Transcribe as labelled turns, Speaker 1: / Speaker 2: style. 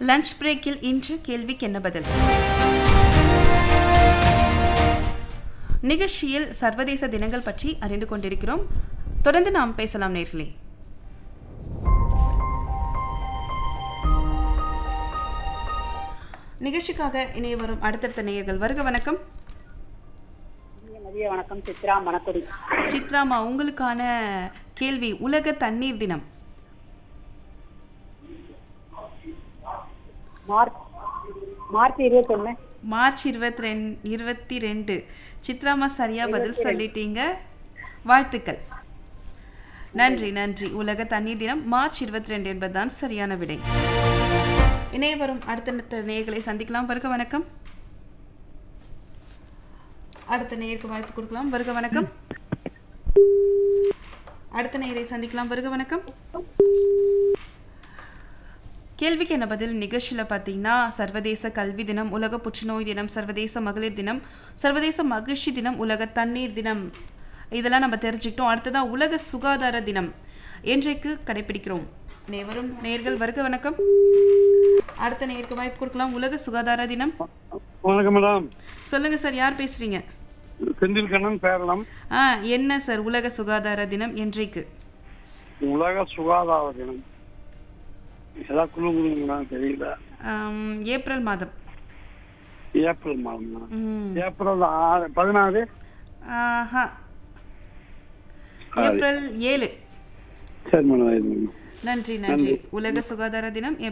Speaker 1: Lunch பிரேக்கில் இன்று கேள்விக்கு என்ன பதில் நிகழ்ச்சியில் சர்வதேச தினங்கள் பற்றி அறிந்து கொண்டிருக்கிறோம் தொடர்ந்து நாம் பேசலாம் நேர்களே நிகழ்ச்சிக்காக இணைய வரும் அடுத்தடுத்த நேயர்கள் வருக வணக்கம்
Speaker 2: மதிய வணக்கம் சித்ரா மணக்குடி
Speaker 1: சித்ராமா உங்களுக்கான கேள்வி உலக தண்ணீர் தினம்
Speaker 2: மார்ச் மார்ச் இருபத்தொன்னு
Speaker 1: மார்ச் இருபத்தி ரெண்டு இருபத்தி ரெண்டு சித்ராமா சரியா பதில் சொல்லிட்டீங்க வாழ்த்துக்கள் நன்றி நன்றி உலக தண்ணீர் தினம் மார்ச் இருபத்தி ரெண்டு என்பதுதான் சரியான விடை இணைய வரும் அடுத்த நேயர்களை சந்திக்கலாம் வருக வணக்கம் அடுத்த நேயருக்கு வாய்ப்பு கொடுக்கலாம் வருக வணக்கம் அடுத்த நேயரை சந்திக்கலாம் வருக வணக்கம் கேள்விக்கு என்ன பதில் நிகழ்ச்சியில் பார்த்தீங்கன்னா சர்வதேச கல்வி தினம் உலக புற்றுநோய் தினம் சர்வதேச மகளிர் தினம் சர்வதேச மகிழ்ச்சி தினம் உலக தண்ணீர் தினம் இதெல்லாம் நம்ம தெரிஞ்சுக்கிட்டோம் அடுத்ததான் உலக சுகாதார தினம் என்றைக்கு கடைபிடிக்கிறோம் நேவரும் நேர்கள் வருக வணக்கம் அடுத்த நேருக்கு வாய்ப்பு கொடுக்கலாம் உலக சுகாதார தினம்
Speaker 3: வணக்கம் மேடம்
Speaker 1: சொல்லுங்க சார் யார் பேசுறீங்க
Speaker 3: செந்தில் கண்ணன் பேரளம்
Speaker 1: ஆ என்ன சார் உலக சுகாதார தினம் என்றைக்கு
Speaker 3: உலக சுகாதார தினம் ஏதாவது குழு குழுங்களா தெரியல
Speaker 1: ஆம், ஏப்ரல் மாதம்
Speaker 3: ஏப்ரல் மாதம்
Speaker 1: ம்.
Speaker 3: ஏப்ரல் ஆறு பதினாறு
Speaker 1: ஆஹா ஏப்ரல் ஏழு
Speaker 3: சரி மேடம்
Speaker 1: நன்றி நன்றி உலக சுகாதார தினம்